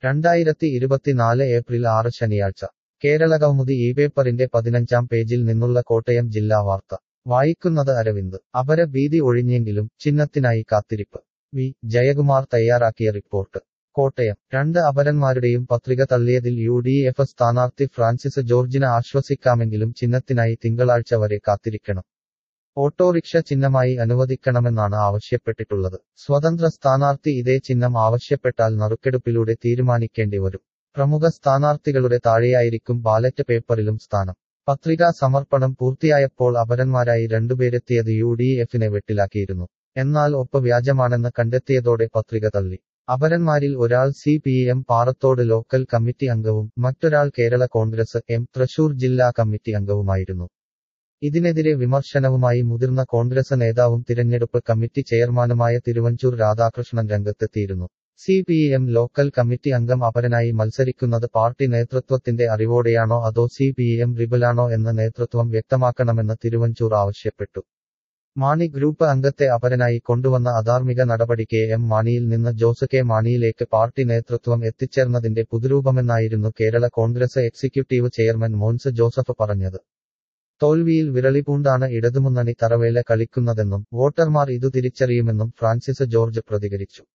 രണ്ടായിരത്തി ഇരുപത്തിനാല് ഏപ്രിൽ ആറ് ശനിയാഴ്ച കേരളകൗമുദി ഈ പേപ്പറിന്റെ പതിനഞ്ചാം പേജിൽ നിന്നുള്ള കോട്ടയം ജില്ലാ വാർത്ത വായിക്കുന്നത് അരവിന്ദ് അപര ഭീതി ഒഴിഞ്ഞെങ്കിലും ചിഹ്നത്തിനായി കാത്തിരിപ്പ് വി ജയകുമാർ തയ്യാറാക്കിയ റിപ്പോർട്ട് കോട്ടയം രണ്ട് അപരന്മാരുടെയും പത്രിക തള്ളിയതിൽ യു ഡി എഫ് സ്ഥാനാർത്ഥി ഫ്രാൻസിസ് ജോർജിന് ആശ്വസിക്കാമെങ്കിലും ചിഹ്നത്തിനായി തിങ്കളാഴ്ച വരെ കാത്തിരിക്കണം ഓട്ടോറിക്ഷ ചിഹ്നമായി അനുവദിക്കണമെന്നാണ് ആവശ്യപ്പെട്ടിട്ടുള്ളത് സ്വതന്ത്ര സ്ഥാനാർത്ഥി ഇതേ ചിഹ്നം ആവശ്യപ്പെട്ടാൽ നറുക്കെടുപ്പിലൂടെ തീരുമാനിക്കേണ്ടി വരും പ്രമുഖ സ്ഥാനാർത്ഥികളുടെ താഴെയായിരിക്കും ബാലറ്റ് പേപ്പറിലും സ്ഥാനം പത്രികാ സമർപ്പണം പൂർത്തിയായപ്പോൾ അപരന്മാരായി രണ്ടുപേരെത്തിയത് യു ഡി എഫിനെ വെട്ടിലാക്കിയിരുന്നു എന്നാൽ ഒപ്പ് വ്യാജമാണെന്ന് കണ്ടെത്തിയതോടെ പത്രിക തള്ളി അപരന്മാരിൽ ഒരാൾ C P M Parathodu local committee അംഗവും മറ്റൊരാൾ കേരള കോൺഗ്രസ് എം തൃശൂർ ജില്ലാ കമ്മിറ്റി അംഗവുമായിരുന്നു ഇതിനെതിരെ വിമർശനവുമായി മുതിർന്ന കോൺഗ്രസ് നേതാവും തിരഞ്ഞെടുപ്പ് കമ്മിറ്റി ചെയർമാനുമായ തിരുവഞ്ചൂർ രാധാകൃഷ്ണൻ രംഗത്തെത്തിയിരുന്നു C P M local committee അംഗം അപരനായി മത്സരിക്കുന്നത് പാർട്ടി നേതൃത്വത്തിന്റെ അറിവോടെയാണോ അതോ സി പി എം റിബലാണോ എന്ന് നേതൃത്വം വ്യക്തമാക്കണമെന്ന് തിരുവഞ്ചൂർ ആവശ്യപ്പെട്ടു മാണി ഗ്രൂപ്പ് അംഗത്തെ അപരനായി കൊണ്ടുവന്ന അധാർമിക നടപടി കെ എം മാണിയിൽ നിന്ന് ജോസ് കെ മാണിയിലേക്ക് പാർട്ടി നേതൃത്വം എത്തിച്ചേർന്നതിന്റെ പുതുരൂപമെന്നായിരുന്നു കേരള കോൺഗ്രസ് എക്സിക്യൂട്ടീവ് ചെയർമാൻ മോൻസ് ജോസഫ് പറഞ്ഞത് തോൽവിയിൽ വിരളിപൂണ്ടാണ് ഇടതുമുന്നണി തറവേല കളിക്കുന്നതെന്നും വോട്ടർമാർ ഇതു തിരിച്ചറിയുമെന്നും ഫ്രാൻസിസ് ജോർജ് പ്രതികരിച്ചു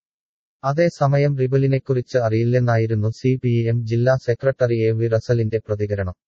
അതേസമയം റിബലിനെക്കുറിച്ച് അറിയില്ലെന്നായിരുന്നു സി പി എം ജില്ലാ സെക്രട്ടറി എ വി റസലിന്റെ പ്രതികരണം